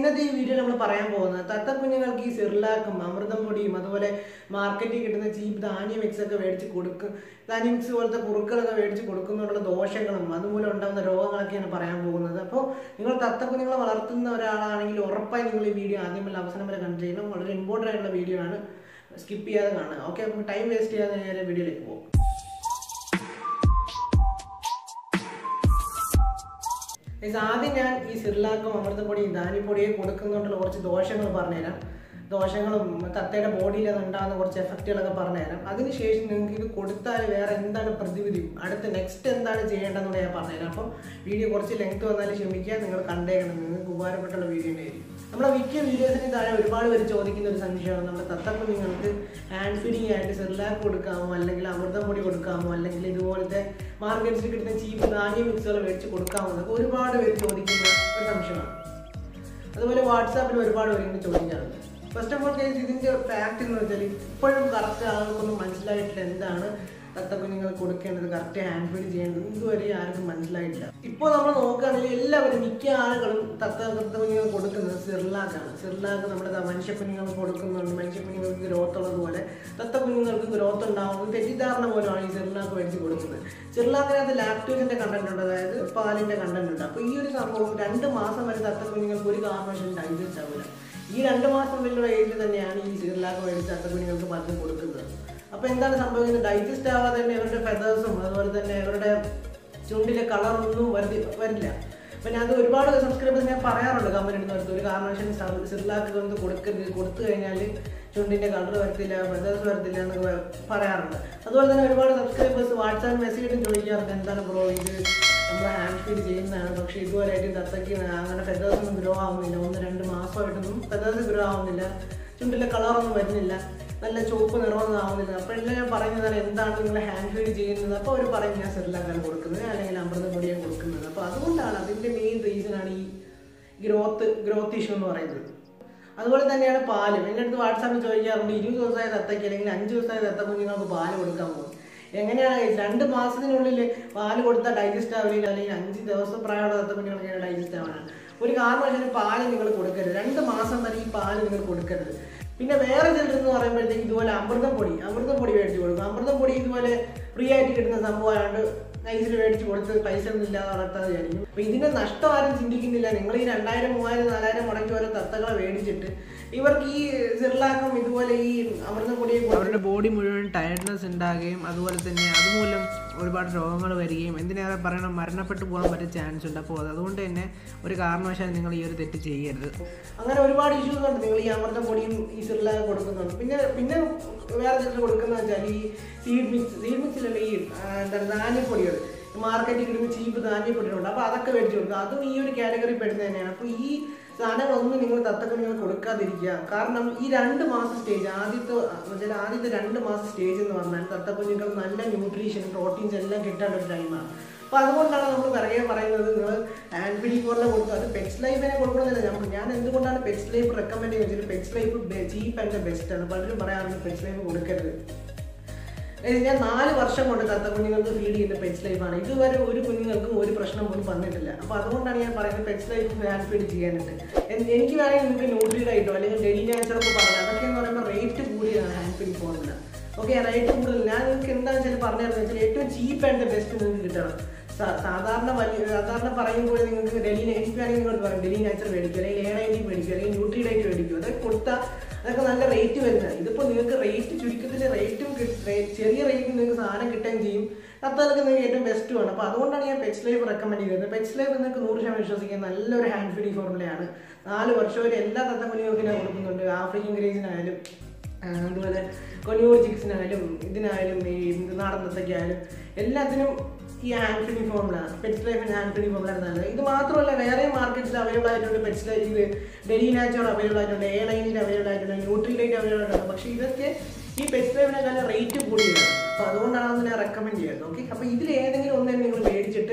ഇന്നത്തെ ഈ വീഡിയോ നമ്മൾ പറയാൻ പോകുന്നത് തത്ത കുഞ്ഞുങ്ങൾക്ക് ഈ സിർലാക്കും അമൃതം പൊടിയും അതുപോലെ മാർക്കറ്റിൽ കിട്ടുന്ന ചീപ്പ് ധാന്യ മിക്സ് ഒക്കെ മേടിച്ച് കൊടുക്കും ധാന്യ മിക്സ് പോലത്തെ കുറുക്കളൊക്കെ മേടിച്ച് കൊടുക്കുന്നതിനുള്ള ദോഷങ്ങളും അതുമൂലം ഉണ്ടാകുന്ന രോഗങ്ങളൊക്കെയാണ് പറയാൻ പോകുന്നത് അപ്പോൾ നിങ്ങൾ തത്ത കുഞ്ഞുങ്ങളെ വളർത്തുന്ന ഒരാളാണെങ്കിൽ ഉറപ്പായി നിങ്ങൾ ഈ വീഡിയോ ആദ്യം മുതൽ അവസാനം വരെ കണ്ടു ചെയ്യണം വളരെ ഇമ്പോർട്ടൻ്റ് ആയിട്ടുള്ള വീഡിയോ ആണ് സ്കിപ്പ് ചെയ്യാതെ കാണുക ഓക്കെ നമുക്ക് ടൈം വേസ്റ്റ് ചെയ്യാതെ നേരെ വീഡിയോയിലേക്ക് പോകും Guys, ആദ്യം ഞാൻ ഈ സിർലാക്കും അമൃതപ്പൊടിയും ധാന്യപ്പൊടിയും കൊടുക്കുന്നതുകൊണ്ടുള്ള കുറച്ച് ദോഷങ്ങൾ പറഞ്ഞുതരാം ദോഷങ്ങളും തത്തയുടെ ബോഡിയിൽ അത് ഉണ്ടാകുന്ന കുറച്ച് എഫക്റ്റുകളൊക്കെ പറഞ്ഞുതരാം അതിനുശേഷം നിങ്ങൾക്ക് ഇത് കൊടുത്താൽ വേറെ എന്താണ് പ്രതിവിധി അടുത്ത നെക്സ്റ്റ് എന്താണ് ചെയ്യേണ്ടതെന്ന് ഞാൻ പറഞ്ഞുതരാം അപ്പം വീഡിയോ കുറച്ച് ലെങ്ത് വന്നാലും ക്ഷമിക്കുക നിങ്ങൾ കണ്ടേക്കണം നിങ്ങൾക്ക് ഉപകാരപ്പെട്ടുള്ള വീഡിയോ ആയിരിക്കും നമ്മളെ മിക്ക വീഡിയോസിന് താഴെ ഒരുപാട് പേര് ചോദിക്കുന്ന ഒരു സംശയമാണ് നമ്മുടെ തത്തക്കുഞ്ഞുങ്ങൾക്ക് ഹാൻഡ് ഫീഡിങ് ആയിട്ട് സെർലാക്ക് കൊടുക്കാമോ അല്ലെങ്കിൽ അമൃതം പൊടി കൊടുക്കാമോ അല്ലെങ്കിൽ ഇതുപോലത്തെ മാർക്കറ്റ്സിൽ കിട്ടുന്ന ചീപ്പ് ധാന്യ മിക്സുകൾ മേടിച്ച് കൊടുക്കാമോ എന്നൊക്കെ ഒരുപാട് പേര് ചോദിക്കുന്ന ഒരു സംശയമാണ് അതുപോലെ വാട്സാപ്പിൽ ഒരുപാട് പേര് ഇങ്ങനെ ചോദിക്കാറുണ്ട് ഫസ്റ്റ് ഓഫ് ഓൾ കേസ് ഇതിന്റെ ഫാക്ട് എന്ന് വെച്ചാൽ ഇപ്പോഴും കറക്റ്റ് ആൾക്കൊന്നും മനസ്സിലായിട്ടില്ല എന്താണ് തത്തക്കുഞ്ഞുങ്ങൾ കൊടുക്കേണ്ടത് കറക്റ്റ് ഹാൻഡ് ഫീഡ് ചെയ്യേണ്ടത് ഇതുവരെ ആർക്കും മനസ്സിലായിട്ടില്ല ഇപ്പോൾ നമ്മൾ നോക്കുകയാണെങ്കിൽ എല്ലാവരും മിക്ക ആളുകളും തത്ത തത്തക്കുഞ്ഞുങ്ങൾ കൊടുക്കുന്നത് സിർലാക്കാണ് സിർലാക്ക് നമ്മുടെ മനുഷ്യക്കുഞ്ഞുങ്ങൾക്ക് കൊടുക്കുന്നുണ്ട് മനുഷ്യക്കുഞ്ഞുങ്ങൾക്ക് ഗ്രോത്ത് ഉള്ളതുപോലെ തത്തക്കുഞ്ഞുങ്ങൾക്ക് ഗ്രോത്ത് ഉണ്ടാവുന്നത് തെറ്റിദ്ധാരണ പോലെയാണ് ഈ സിർലാക്ക് മേടിച്ച് കൊടുക്കുന്നത് സിർലാക്കിനകത്ത് ലാക്ടോസിന്റെ കണ്ടന്റ് ഉണ്ട് അതായത് പാലിന്റെ കണ്ടന്റ് ഉണ്ട് അപ്പോൾ ഈ ഒരു സംഭവം രണ്ട് മാസം വരെ തത്തക്കുഞ്ഞുങ്ങൾക്ക് ഒരു കാരണവശാലും ഡൈജസ്റ്റ് ആവില്ല ഈ രണ്ട് മാസം വരെയുള്ള ഏജിൽ തന്നെയാണ് ഈ സിർലാക്ക് മേടിച്ച് തത്തക്കുഞ്ഞുങ്ങൾക്ക് പലതും കൊടുക്കുന്നത് അപ്പോൾ എന്താണ് സംഭവിക്കുന്നത് ഡൈജസ്റ്റ് ആവാതെ തന്നെ ഇവരുടെ ഫെതേഴ്സും അതുപോലെ തന്നെ ഇവരുടെ ചുണ്ടിലെ കളറൊന്നും വരുത്തി വരില്ല അപ്പം ഞാൻ അത് ഒരുപാട് സബ്സ്ക്രൈബേഴ്സ് ഞാൻ പറയാറുണ്ട് കമ്പനി അടുത്ത് ഒരു കാരണവശാലും സിർലാക്ക് കൊണ്ട് കൊടുക്കരുത് കൊടുത്തു കഴിഞ്ഞാൽ ചുണ്ടിൻ്റെ കളർ വരത്തില്ല ഫെതേഴ്സ് വരത്തില്ല എന്നൊക്കെ പറയാറുണ്ട് അതുപോലെ തന്നെ ഒരുപാട് സബ്സ്ക്രൈബേഴ്സ് വാട്സാപ്പ് മെസ്സേജും ചോദിക്കാറുണ്ട് എന്താണ് ബ്രോ ഇത് നമ്മൾ ഹാൻഡ് ഫീഡ് ചെയ്യുന്നതാണ് പക്ഷേ ഇതുവരെയായിട്ട് തത്തയ്ക്ക് അങ്ങനെ ഫെതേഴ്സ് ഒന്നും ഗ്രോ ആവുന്നില്ല ഒന്ന് രണ്ട് മാസമായിട്ടൊന്നും ഫെതേഴ്സ് ഗ്രോ ആവുന്നില്ല ചുണ്ടിലെ കളറൊന്നും വരുന്നില്ല നല്ല ചുവപ്പ് നിറമൊന്നും ആവുന്നില്ല അപ്പോൾ എല്ലാം ഞാൻ പറയുന്നതാണ് എന്താണ് നിങ്ങൾ ഹാൻഡ് ഫീഡ് ചെയ്യുന്നത് അപ്പോൾ അവർ പറയും ഞാൻ സെറിലാക്കാൻ കൊടുക്കുന്നത് അല്ലെങ്കിൽ അമൃത പൊടിയാണ് കൊടുക്കുന്നത് അപ്പോൾ അതുകൊണ്ടാണ് അതിൻ്റെ മെയിൻ റീസണാണ് ഈ ഗ്രോത്ത് ഗ്രോത്ത് ഇഷ്യൂ എന്ന് പറയുന്നത് അതുപോലെ തന്നെയാണ് പാലും എൻ്റെ അടുത്ത് വാട്സാപ്പിൽ ചോദിക്കാറുണ്ട് ഇരുപത് ദിവസമായ തത്തയ്ക്ക് അല്ലെങ്കിൽ അഞ്ച് ദിവസമായ തത്ത കുഞ്ഞുങ്ങൾക്ക് പാല് കൊടുക്കാൻ പോകും എങ്ങനെയാണ് രണ്ട് മാസത്തിനുള്ളിൽ പാല് കൊടുത്താൽ ഡൈജസ്റ്റ് ആവില്ല അല്ലെങ്കിൽ അഞ്ച് ദിവസം പ്രായമുള്ള തത്ത കുഞ്ഞുങ്ങൾക്ക് ഡൈജസ്റ്റ് ആവാനാണ് ഒരു കാരണവശാലും പാല് നിങ്ങൾ കൊടുക്കരുത് രണ്ട് മാസം വരെ ഈ പാല് നിങ്ങൾ കൊടുക്കരുത് പിന്നെ വേറെ ചിലരെന്ന് പറയുമ്പോഴത്തേക്ക് ഇതുപോലെ അമൃതം പൊടി അമൃതം പൊടി മേടിച്ച് കൊടുക്കും അമൃതം പൊടി ഇതുപോലെ ഫ്രീ ആയിട്ട് കിട്ടുന്ന സംഭവമായതുകൊണ്ട് നൈസിൽ മേടിച്ച് കൊടുത്ത് പൈസ ഒന്നും ഇല്ലാതെ വളർത്താതെ വിചാരിക്കും അപ്പൊ ഇതിന്റെ നഷ്ടം ആരും ചിന്തിക്കുന്നില്ല നിങ്ങൾ ഈ രണ്ടായിരം മൂവായിരം നാലായിരം മുടക്കി ഓരോ തത്തകളെ മേടിച്ചിട്ട് ഇവർക്ക് ഈ സിർലാക്കും ഇതുപോലെ ഈ അമൃതം പൊടിയെ അവരുടെ ബോഡി മുഴുവൻ ടയർഡ്നെസ് ഉണ്ടാകുകയും അതുപോലെ തന്നെ അതുമൂലം ഒരുപാട് രോഗങ്ങൾ വരികയും എന്തിനേറെ പറയണം മരണപ്പെട്ടു പോകാൻ പറ്റിയ ചാൻസ് ഉണ്ട് അപ്പോൾ അതുകൊണ്ട് തന്നെ ഒരു കാരണവശാലും നിങ്ങൾ ഈ ഒരു തെറ്റ് ചെയ്യരുത് അങ്ങനെ ഒരുപാട് ഇഷ്യൂസ് ഉണ്ട് നിങ്ങൾ ഈ അമൃതം പൊടിയും ഈ സിർലാക്ക് കൊടുക്കുന്നുണ്ട് പിന്നെ പിന്നെ വേറെ ചിലർ കൊടുക്കുന്നത് വെച്ചാൽ ഈ സീഡ് മിക്സ് സീഡ് മിക്സിലുള്ള ഈ ആ, എന്താണ് ധാന്യപ്പൊടികൾ മാർക്കറ്റിൽ കിട്ടുന്ന ചീപ്പ് ധാന്യപ്പൊടികളുണ്ട് അപ്പോൾ അതൊക്കെ മേടിച്ച് കൊടുക്കുക അതും ഈ ഒരു കാറ്റഗറി പെടുന്നത് തന്നെയാണ് അപ്പോൾ ഈ സാധനങ്ങളൊന്നും നിങ്ങൾ തത്തക്കുഞ്ഞുങ്ങൾ കൊടുക്കാതിരിക്കുക കാരണം ഈ രണ്ട് മാസം സ്റ്റേജ് ആദ്യത്തെ എന്നുവെച്ചാൽ ആദ്യത്തെ രണ്ട് മാസം സ്റ്റേജ് എന്ന് പറഞ്ഞാൽ തത്തക്കുഞ്ഞുങ്ങൾ നല്ല ന്യൂട്രീഷൻ പ്രോട്ടീൻസ് എല്ലാം കിട്ടേണ്ട ഒരു ടൈമാണ് അപ്പോൾ അതുകൊണ്ടാണ് നമ്മൾ പിറകെ പറയുന്നത് നിങ്ങൾ ഹാൻഡ് ഫീഡിംഗ് പോലെ കൊടുക്കുക അത് പെറ്റ്സ് ലൈഫിനെ കൊടുക്കണമെന്നില്ല നമുക്ക് ഞാൻ എന്തുകൊണ്ടാണ് പെറ്റ്സ് ലൈഫ് റെക്കമെൻഡ് ചെയ്യുന്നത് Pets Life cheap and best ആണ് പലരും പറയാറുണ്ട് പെറ്റ്സ് ലൈഫ് കൊടുക്കരുത് ഏയ് ഞാൻ നാല് വർഷം കൊണ്ട് തത്ത കുഞ്ഞുങ്ങൾക്ക് ഫീഡ് ചെയ്യുന്ന പെറ്റ്സ് ലൈഫാണ് ഇതുവരെ ഒരു കുഞ്ഞുങ്ങൾക്കും ഒരു പ്രശ്നം പോലും വന്നിട്ടില്ല അപ്പോൾ അതുകൊണ്ടാണ് ഞാൻ പറയുന്നത് പെറ്റ്സ് ലൈഫ് ഹാൻഡ് ഫീഡ് ചെയ്യാനായിട്ട് എൻ- എനിക്ക് വേണമെങ്കിൽ നിങ്ങൾക്ക് ന്യൂട്രീഡ് ആയിട്ടോ അല്ലെങ്കിൽ ഡെലി നാച്ചറൊക്കെ പറഞ്ഞു അതൊക്കെ എന്ന് പറയുമ്പോൾ റേറ്റ് കൂടിയതാണ് hand feed formula okay rate കൂടുതൽ ഞാൻ നിങ്ങൾക്ക് എന്താണെന്ന് വെച്ചാൽ പറഞ്ഞു തരുന്നത് വെച്ചാൽ ഏറ്റവും ചീപ്പ് ആൻഡ് ബെസ്റ്റ് നിങ്ങൾക്ക് കിട്ടണം സാ- സാധാരണ വലിയ സാധാരണ പറയുമ്പോൾ നിങ്ങൾക്ക് ഡെലി എനിക്ക് വേണമെങ്കിൽ നിങ്ങൾ പറയും ഡെലി നാച്ചർ മേടിക്കും അല്ലെങ്കിൽ എ നയൻറ്റി മേടിക്കും അല്ലെങ്കിൽ ന്യൂട്രീഡൈറ്റ് മേടിക്കും അതൊക്കെ കൊടുത്താൽ അതൊക്കെ നല്ല റേറ്റ് വരുന്നത് ഇതിപ്പോൾ നിങ്ങൾക്ക് റേറ്റ് ചുരുക്കത്തിൽ റേറ്റും ചെറിയ റേറ്റിൽ നിങ്ങൾക്ക് സാധനം കിട്ടുകയും ചെയ്യും അതൊക്കെ നിങ്ങൾക്ക് ഏറ്റവും ബെസ്റ്റുമാണ് അപ്പോൾ അതുകൊണ്ടാണ് ഞാൻ പെറ്റ്സ് ലൈഫ് റെക്കമെൻഡ് ചെയ്യുന്നത് പെറ്റ്സ് ലൈഫ് നിങ്ങൾക്ക് നൂറ് ശതമാനം വിശ്വസിക്കാൻ നല്ലൊരു ഹാൻഡ് ഫീഡിംഗ് ഫോർമുലയാണ് നാല് വർഷം വരെ എല്ലാ തത്തക്കുഞ്ഞുങ്ങൾക്കും ഞാൻ കൊടുക്കുന്നുണ്ട് ആഫ്രിക്കൻ ഗ്രേസിനായാലും ആ, അതുപോലെ കൊനിയൂർ ചിക്സിനായാലും ഇതിനായാലും ഈ നാടൻ തത്തയ്ക്കായാലും എല്ലാത്തിനും ഈ ഹാൻഡ് ഫീഡിംഗ് ഫോർമുല പെറ്റ്സ് ലൈഫിന് ഹാൻഡ് ഫീഡിംഗ് ഫോർമുല നല്ലത് ഇത് മാത്രമല്ല വേറെ മാർക്കറ്റ്സിൽ അവൈലബിൾ ആയിട്ടുണ്ട് പെറ്റ്സ് ലൈഫ് ഇത് ഡെലി നാച്ചുറൽ അവൈലബിൾ ആയിട്ടുണ്ട് എ ലൈനിൽ അവൈലബിൾ ആയിട്ടുണ്ട് ന്യൂട്രിലൈറ്റ് അവൈലബിൾ ആയിട്ടുണ്ട് പക്ഷേ ഇതൊക്കെ ഈ പെറ്റ്സ് ലൈഫിനേക്കാൾ റേറ്റ് കൂടിയതാണ് അപ്പോൾ അതുകൊണ്ടാണ് അത് ഞാൻ റെക്കമെൻഡ് ചെയ്യുന്നത് ഓക്കെ അപ്പോൾ ഇതിൽ ഏതെങ്കിലും ഒന്നേ നിങ്ങൾ മേടിച്ചിട്ട്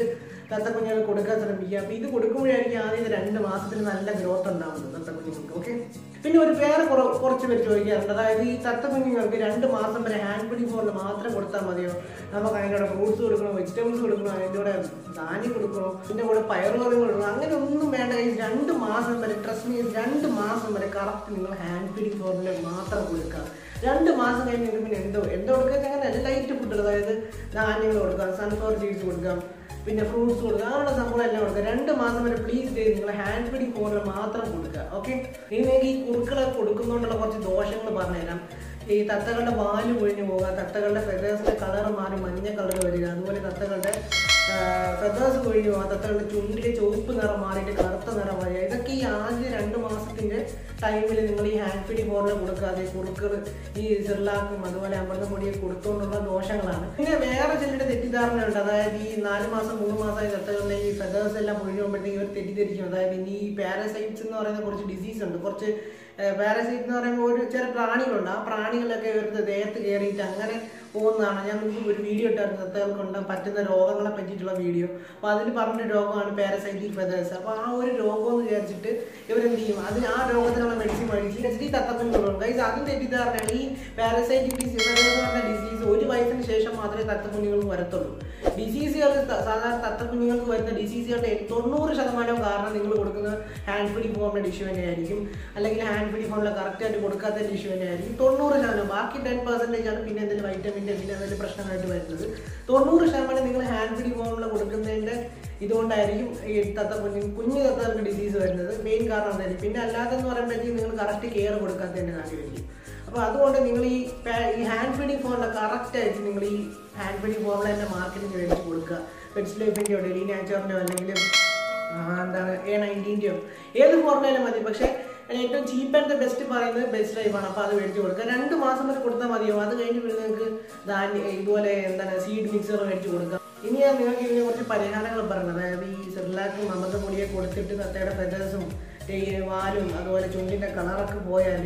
തത്തക്കുഞ്ഞുങ്ങൾ കൊടുക്കാൻ ശ്രമിക്കുക അപ്പോൾ ഇത് കൊടുക്കുമ്പോഴായിരിക്കും ആദ്യം രണ്ട് മാസത്തിൽ നല്ല ഗ്രോത്ത് ഉണ്ടാവുന്നത് തത്തക്കുഞ്ഞുങ്ങൾക്ക് ഓക്കെ പിന്നെ ഒരു വേറെ കുറ കുറച്ച് പേര് ചോദിക്കാറുണ്ട് അതായത് ഈ തത്തക്കുഞ്ഞുങ്ങൾക്ക് രണ്ട് മാസം വരെ ഹാൻഡ് ഫീഡിംഗ് ഫോറിൽ മാത്രം കൊടുത്താൽ മതിയോ നമുക്ക് അതിൻ്റെ കൂടെ ഫ്രൂട്ട്സ് കൊടുക്കണോ വെജിറ്റബിൾസ് കൊടുക്കണോ അതിൻ്റെ കൂടെ ധാന്യം കൊടുക്കണോ അതിൻ്റെ കൂടെ പയറുകറികൾ കൊടുക്കണോ അങ്ങനെ ഒന്നും വേണ്ട ഈ രണ്ട് മാസം വരെ ട്രസ്റ്റ് മീ രണ്ട് മാസം വരെ കറക്റ്റ് നിങ്ങൾ ഹാൻഡ് ഫീഡിംഗ് ഫോറിൽ മാത്രം കൊടുക്കുക രണ്ട് മാസം കഴിഞ്ഞ് നിങ്ങൾക്ക് പിന്നെ എന്തോ എന്തോ കൊടുക്കുക അങ്ങനെ ലൈറ്റ് ഫുഡ് അതായത് ധാന്യങ്ങൾ കൊടുക്കാം സൺഫ്ലവർ സീഡ്സ് കൊടുക്കാം പിന്നെ ഫ്രൂട്ട്സ് കൊടുക്കുക അങ്ങനെയുള്ള സംഭവം എല്ലാം കൊടുക്കുക രണ്ട് മാസം വരെ പ്ലീസ് ചെയ്ത് നിങ്ങൾ ഹാൻഡ് ഫീഡിംഗ് ഫോറിൽ മാത്രം കൊടുക്കുക ഓക്കെ ഇനി നിങ്ങൾക്ക് ഈ കുറുക്കളെ കൊടുക്കുന്നതുകൊണ്ടുള്ള കുറച്ച് ദോഷങ്ങൾ പറഞ്ഞുതരാം ഈ തത്തകളുടെ വാല് പൊഴിഞ്ഞു പോകുക തത്തകളുടെ ഫെതേഴ്സിന്റെ കളർ മാറി മഞ്ഞ കളർ വരിക അതുപോലെ തത്തകളുടെ ഫെതേഴ്സ് പൊഴിഞ്ഞു പോകുക തത്തകളുടെ ചുണ്ടിലെ ചുവപ്പ് നിറം മാറിയിട്ട് കറുത്ത നിറം വരിക ഇതൊക്കെ ഈ ആദ്യ രണ്ട് മാസത്തിന്റെ ടൈമിൽ നിങ്ങൾ ഈ ഹാൻഡ് ഫീഡിംഗ് ഫോറിൽ കൊടുക്കാതെ കുറുക്കൾ ഈ സിർലാക്കും അതുപോലെ അമൃതപ്പൊടിയെ കൊടുത്തുകൊണ്ടുള്ള ദോഷങ്ങളാണ് പിന്നെ വേറെ ചിലരുടെ തെറ്റിദ്ധാരണയുണ്ട് അതായത് ഈ നാല് മാസം മൂന്ന് മാസമായി തത്തകളുടെ ഈ ഫെതേഴ്സ് എല്ലാം പൊഴിഞ്ഞു പോകുമ്പോഴത്തേക്ക് ഇവർ തെറ്റിദ്ധരിക്കും അതായത് ഇനി ഈ പാരസൈറ്റ്സ് എന്ന് പറയുന്ന കുറച്ച് ഡിസീസ് ഉണ്ട് കുറച്ച് പാരസൈറ്റ് എന്ന് പറയുമ്പോൾ ഒരു ചില പ്രാണികളുണ്ട് ആ പ്രാണികളൊക്കെ ഇവരുടെ ദേഹത്ത് കയറിയിട്ട് അങ്ങനെ പോകുന്നതാണ് ഞാൻ നിങ്ങൾക്ക് ഒരു വീഡിയോ ഇട്ടായിരുന്നു തത്തകൾക്കുണ്ട് പറ്റുന്ന രോഗങ്ങളെ പറ്റിയിട്ടുള്ള വീഡിയോ അപ്പോൾ അതിൽ പറഞ്ഞ രോഗമാണ് പാരസൈറ്റിക് ഫെതേഴ്സ് അപ്പോൾ ആ ഒരു രോഗം എന്ന് വിചാരിച്ചിട്ട് ഇവരെന്ത് ചെയ്യും അതിന് ആ രോഗത്തിനുള്ള മെഡിസിൻ മേടിച്ച് വെച്ചിട്ട് ഈ തത്തക്കുഞ്ഞുങ്ങളുണ്ട് ഗൈസ് അതും തെറ്റിദ്ധാരണയാണ് ഈ പാരസൈറ്റിക് ഡിസീസ് എന്ന് പറഞ്ഞ ഡിസീസ് ഒരു വയസ്സിന് ശേഷം മാത്രമേ തത്തക്കുഞ്ഞുങ്ങൾക്ക് വരത്തുള്ളൂ ഡിസീസുകൾ സാധാരണ തത്തക്കുഞ്ഞുങ്ങൾക്ക് വരുന്ന ഡിസീസുകളുടെ തൊണ്ണൂറ് ശതമാനവും കാരണം നിങ്ങൾ കൊടുക്കുന്ന ഹാൻഡ് ഫീഡിംഗ് ഫോമിൻ്റെ ഡിഷ്യൂ തന്നെയായിരിക്കും അല്ലെങ്കിൽ ഹാൻഡ് ഫീഡിംഗ് ഫോമിൽ കറക്റ്റായിട്ട് കൊടുക്കാത്തതിൻ്റെ ഇഷ്യൂ തന്നെയായിരിക്കും തൊണ്ണൂറ് ശതമാനം ബാക്കി ടെൻ പെർസെൻറ്റേജ് ആണ് പിന്നെ എന്തെങ്കിലും വൈറ്റമിൻ്റെ പിന്നെ എന്തെങ്കിലും പ്രശ്നമായിട്ട് വരുന്നത് തൊണ്ണൂറ് ശതമാനം നിങ്ങൾ ഹാൻഡ് ഫീഡിംഗ് ഫോമിൽ കൊടുക്കുന്നതിൻ്റെ ഇതുകൊണ്ടായിരിക്കും ഈ തത്ത കുഞ്ഞു കുഞ്ഞു തത്തകൾക്ക് ഡിസീസ് വരുന്നത് മെയിൻ കാരണം അതായിരിക്കും പിന്നെ അല്ലാതെ എന്ന് പറയുമ്പോഴത്തേക്കും നിങ്ങൾ കറക്റ്റ് കെയർ കൊടുക്കാത്തതിൻ്റെ കാര്യമായിരിക്കും അപ്പോൾ അതുകൊണ്ട് നിങ്ങൾ ഈ പാ- ഈ ഹാൻഡ് ഫീഡിംഗ് ഫോമിലെ കറക്റ്റ് ആയിട്ട് നിങ്ങൾ ഈ ഹാൻഡ് ഫീഡിംഗ് ഫോമിൽ തന്നെ മാർക്കറ്റിംഗ് മേടിച്ച് കൊടുക്കുക പെറ്റ്സ് ലൈഫിൻ്റെയോ ഡെലി നാച്ചുറിൻ്റെയോ അല്ലെങ്കിൽ ആ, എന്താണ് എ നയൻറ്റീൻ്റെയോ ഏത് ഫോർമുലയിലും മതി പക്ഷേ ഏറ്റവും ചീപ്പ് ആൻഡ് ദ ബെസ്റ്റ് പറയുന്നത് ബെസ്റ്റ് ലൈഫാണ് അപ്പോൾ അത് മേടിച്ച് കൊടുക്കുക രണ്ട് മാസം വരെ കൊടുത്താൽ മതിയോ അത് കഴിഞ്ഞ് പിന്നെ നിങ്ങൾക്ക് ധാന്യം ഇതുപോലെ എന്താണ് സീഡ് മിക്സർ മേടിച്ച് കൊടുക്കാം ഇനി ഞാൻ നിങ്ങൾക്ക് ഇതിനെ കുറച്ച് പരിഹാരങ്ങൾ പറയുന്നത് അതായത് ഈ സെറിലാക്കും അമൃതപ്പൊടിയെ കൊടുത്തിട്ട് തത്തയുടെ ഫെതേഴ്സും വാലും അതുപോലെ ചുണ്ടിൻ്റെ കളറൊക്കെ പോയാൽ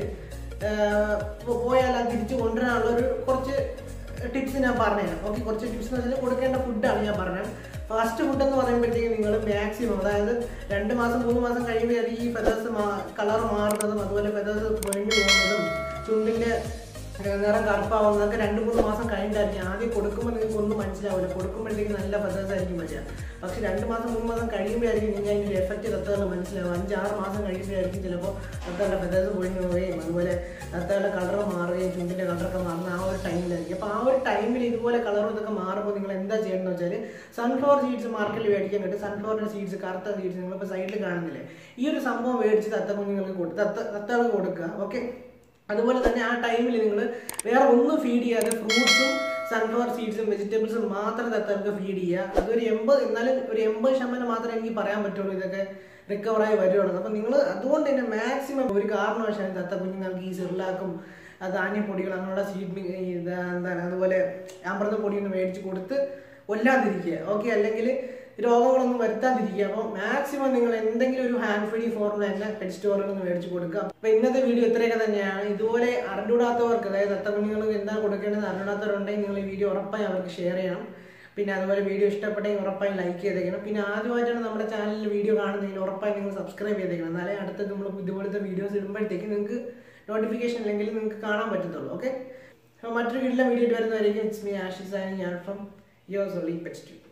പോയാൽ അത് തിരിച്ച് കൊണ്ടുവരാനുള്ള ഒരു കുറച്ച് ടിപ്സ് ഞാൻ പറഞ്ഞുതരാം ഓക്കെ കുറച്ച് ടിപ്സ് എന്ന് വെച്ചാൽ കൊടുക്കേണ്ട ഫുഡാണ് ഞാൻ പറഞ്ഞത് ഫാസ്റ്റ് ഫുഡ് എന്ന് പറയുമ്പോഴത്തേക്കും നിങ്ങൾ മാക്സിമം അതായത് രണ്ട് മാസം മൂന്ന് മാസം കഴിയുമ്പോൾ ഈ ഫെതേഴ്സ് കളർ മാറുന്നതും അതുപോലെ ഫെതേഴ്സ് പൊഴിഞ്ഞു പോകുന്നതും ചുണ്ടിൻ്റെ നിറം കറുപ്പാവുന്നതൊക്കെ രണ്ട് മൂന്ന് മാസം കഴിഞ്ഞിട്ടായിരിക്കും ആദ്യം കൊടുക്കുമ്പോൾ നിങ്ങൾക്ക് ഒന്നും മനസ്സിലാവില്ല കൊടുക്കുമ്പോഴത്തേക്ക് നല്ല ഫെതേഴ്സ് ആയിരിക്കും വരിക പക്ഷെ രണ്ട് മാസം മൂന്ന് മാസം കഴിയുമ്പോഴായിരിക്കും നിങ്ങൾ അതിൻ്റെ ഒരു എഫക്റ്റ് തത്തകളുടെ മനസ്സിലാവും അഞ്ചാറ് മാസം കഴിയുമ്പോഴായിരിക്കും ചിലപ്പോൾ തത്തകളുടെ ഫെതേഴ്സ് പൊഴിഞ്ഞു പോവുകയും അതുപോലെ തത്തകളുടെ കളർ മാറുകയും ചുണ്ടിൻ്റെ കളറൊക്കെ മാറുന്ന ആ ഒരു ടൈമിലായിരിക്കും അപ്പോൾ ആ ഒരു ടൈമിൽ ഇതുപോലെ കളറും ഇതൊക്കെ മാറുമ്പോൾ നിങ്ങൾ എന്താ ചെയ്യണമെന്ന് വെച്ചാൽ സൺഫ്ലവർ സീഡ്സ് മാർക്കറ്റിൽ മേടിക്കാൻ കിട്ടും സൺഫ്ലവറിൻ്റെ സീഡ്സ് കറുത്ത സീഡ്സ് നിങ്ങളിപ്പോൾ സൈഡിൽ കാണുന്നില്ലേ ഈ ഒരു സംഭവം മേടിച്ച് തത്ത കുഞ്ഞുങ്ങൾക്ക് കൊടു തത്ത തത്തകൾക്ക് കൊടുക്കുക ഓക്കെ അതുപോലെ തന്നെ ആ ടൈമിൽ നിങ്ങൾ വേറെ ഒന്നും ഫീഡ് ചെയ്യാതെ ഫ്രൂട്ട്സും സൺഫ്ലവർ സീഡ്സും വെജിറ്റബിൾസും മാത്രം തത്തകൾക്ക് ഫീഡ് ചെയ്യുക അതൊരു എൺപത് എന്നാലും ഒരു എൺപത് ശതമാനം മാത്രമേ എനിക്ക് പറയാൻ പറ്റുള്ളൂ ഇതൊക്കെ റിക്കവറായി വരുവാണ് അപ്പം നിങ്ങൾ അതുകൊണ്ട് തന്നെ മാക്സിമം ഒരു കാരണവശാലും തത്ത കുഞ്ഞുങ്ങൾക്ക് ഈ സിറിലാക്കും ധാന്യപ്പൊടികൾ അങ്ങനെയുള്ള സീഡ് എന്താണ് അതുപോലെ അമൃതപ്പൊടിയൊന്നും മേടിച്ച് കൊടുത്ത് കൊല്ലാതിരിക്കുക ഓക്കെ അല്ലെങ്കിൽ രോഗങ്ങളൊന്നും വരുത്താതിരിക്കുക അപ്പോൾ മാക്സിമം നിങ്ങൾ എന്തെങ്കിലും ഒരു ഹാൻഡ് ഫീഡിംഗ് ഫോർമുല തന്നെ പെറ്റ് സ്റ്റോറിൽ നിന്ന് മേടിച്ച് കൊടുക്കുക അപ്പോൾ ഇന്നത്തെ വീഡിയോ ഇത്രയൊക്കെ തന്നെയാണ് ഇതുപോലെ അറിഞ്ഞൂടാത്തവർക്ക് അതായത് തത്തക്കുഞ്ഞുങ്ങൾക്ക് എന്താ കൊടുക്കേണ്ടത് അറിഞ്ഞൂടാത്തവരുണ്ടെങ്കിൽ നിങ്ങൾ ഈ വീഡിയോ ഉറപ്പായി അവർക്ക് ഷെയർ ചെയ്യണം പിന്നെ അതുപോലെ വീഡിയോ ഇഷ്ടപ്പെട്ടെങ്കിൽ ഉറപ്പായി ലൈക്ക് ചെയ്തേക്കണം പിന്നെ ആദ്യമായിട്ടാണ് നമ്മുടെ ചാനലിൽ വീഡിയോ കാണുന്നതെങ്കിൽ ഉറപ്പായി നിങ്ങൾ സബ്സ്ക്രൈബ് ചെയ്തേക്കണം എന്നാലേ അടുത്ത നമ്മൾ ഇതുപോലത്തെ വീഡിയോസ് ഇടുമ്പോഴത്തേക്ക് നിങ്ങൾക്ക് നോട്ടിഫിക്കേഷൻ ഇല്ലെങ്കിൽ നിങ്ങൾക്ക് കാണാൻ പറ്റത്തുള്ളൂ ഓക്കെ അപ്പോൾ മറ്റൊരു വീട്ടിലെ വീഡിയോ വരുന്നതായിരിക്കും ഇറ്റ്സ് മീ ആഷിസ് ആൻഡ് ഞാൻ ഫ്രം യുവർ സൊളി പെറ്റ്